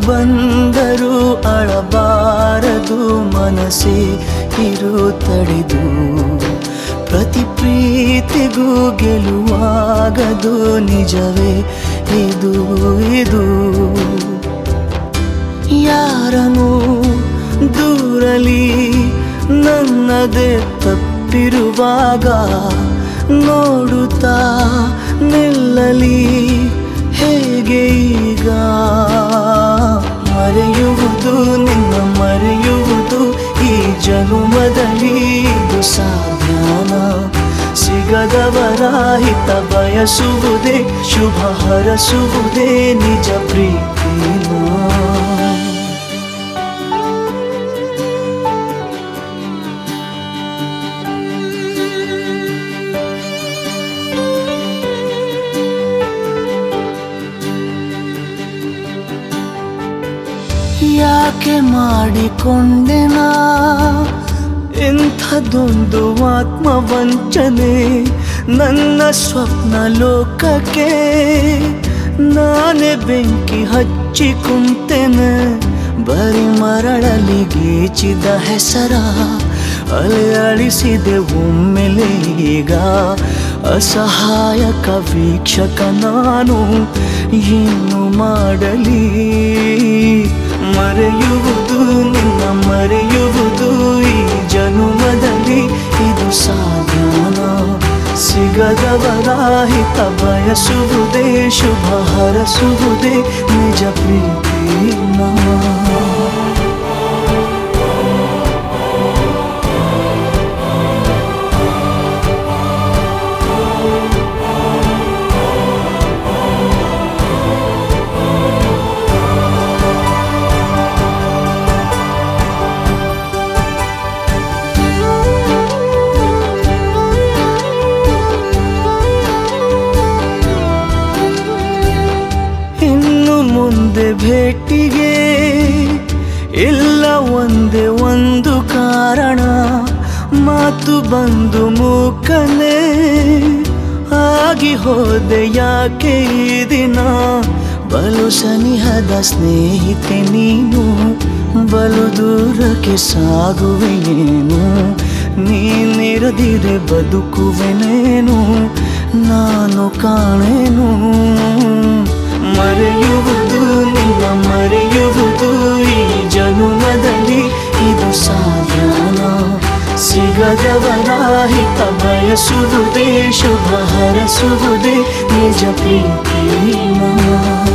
ಬಂದರೂ ಅಳಬಾರದು ಮನಸ್ಸೇ ಇರು ತಡೆದು ಪ್ರತಿ ಪ್ರೀತಿಗೂ ಗೆಲುವಾಗದು ನಿಜವೇ ಇದು ಇದು ಯಾರನು ದೂರಲಿ ನನ್ನದೇ ತಪ್ಪಿರುವಾಗ ನೋಡುತ್ತಾ ನಿಲ್ಲಲಿ ಹೇಗೆ ಈಗ ಮರೆಯುವುದು ನಿನ್ನ ಮರೆಯುವುದು ಈ ಜನುಮದಲ್ಲಿ ಇದು ಸಾಧ್ಯನ ಸಿಗದವರ ಹಿತ ಬಯಸುವುದೇ ಶುಭ ಹರಸುವುದೇ ನಿಜ ಪ್ರೀತಿನ ಯಾಕೆ ಮಾಡಿಕೊಂಡೆನಾ ಇಂಥದೊಂದು ಆತ್ಮವಂಚನೆ ನನ್ನ ಸ್ವಪ್ನ ಲೋಕಕ್ಕೆ ನಾನೇ ಬೆಂಕಿ ಹಚ್ಚಿ ಕುಂತೆನೆ ಬರಿ ಮರಳಲಿ ಗೀಚಿದ ಹೆಸರ ಅಲೆ ಅಳಿಸಿದೆ ಒಮ್ಮೆಲೆ ಈಗ ಅಸಹಾಯಕ ವೀಕ್ಷಕ ನಾನು ಏನು ಮಾಡಲಿ ಮರೆಯುವುದು ನಿನ್ನ ಮರೆಯುವುದು ಈ ಜನುಮದಲ್ಲಿ ಇದು ಸಾಧ್ಯನ ಸಿಗದವರ ಹಿತ ಬಯಸುವುದೇ ಶುಭ ಹರಸುವುದೇ ನಿಜ ಪ್ರೀತಿನ ಇನ್ನು ಮುಂದೆ ಭೇಟಿಗೆ ಇಲ್ಲ ಒಂದೇ ಒಂದು ಕಾರಣ ಮಾತು ಬಂದು ಮೂಕನೆ ಆಗಿ ಹೋದೆ ಯಾಕೆ ಈ ದಿನ ಬಲು ಸನಿಹದ ಸ್ನೇಹಿತೆ ನೀನು ಬಲು ದೂರಕ್ಕೆ ಸಾಗುವೆಯೇನು ನೀನಿರದಿರೆ ಬದುಕುವೆನೇನು ನಾನು ಕಾಣೆನು ಮರೆಯುವುದು ನಿನ್ನ ಮರೆಯುವುದು ಈ ಜನುಮದಲ್ಲಿ ಇದು ಸಾಧನ ಸಿಗದವರ ಹಿತ ಬಯಸುವುದೇ ಶುಭ ಹರಸುವುದೇ ನಿಜ ಪ್ರೀತಿನ